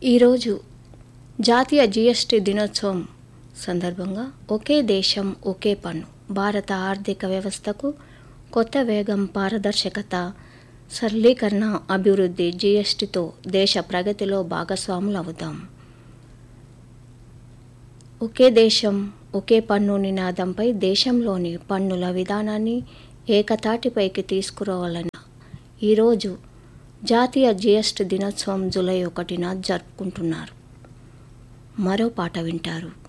ఈరోజు జాతీయ జిఎస్టి దినోత్సవం సందర్భంగా ఒకే దేశం ఒకే పన్ను భారత ఆర్థిక వ్యవస్థకు కొత్త వేగం పారదర్శకత సరళీకరణ అభివృద్ధి జిఎస్టితో దేశ ప్రగతిలో భాగస్వాములు అవుతాం ఒకే దేశం ఒకే పన్ను నినాదంపై దేశంలోని పన్నుల విధానాన్ని ఏకతాటిపైకి తీసుకురావాలన్న ఈరోజు జాతీయ జిఎస్టి దినోత్సవం జూలై ఒకటిన జరుపుకుంటున్నారు మరో పాట వింటారు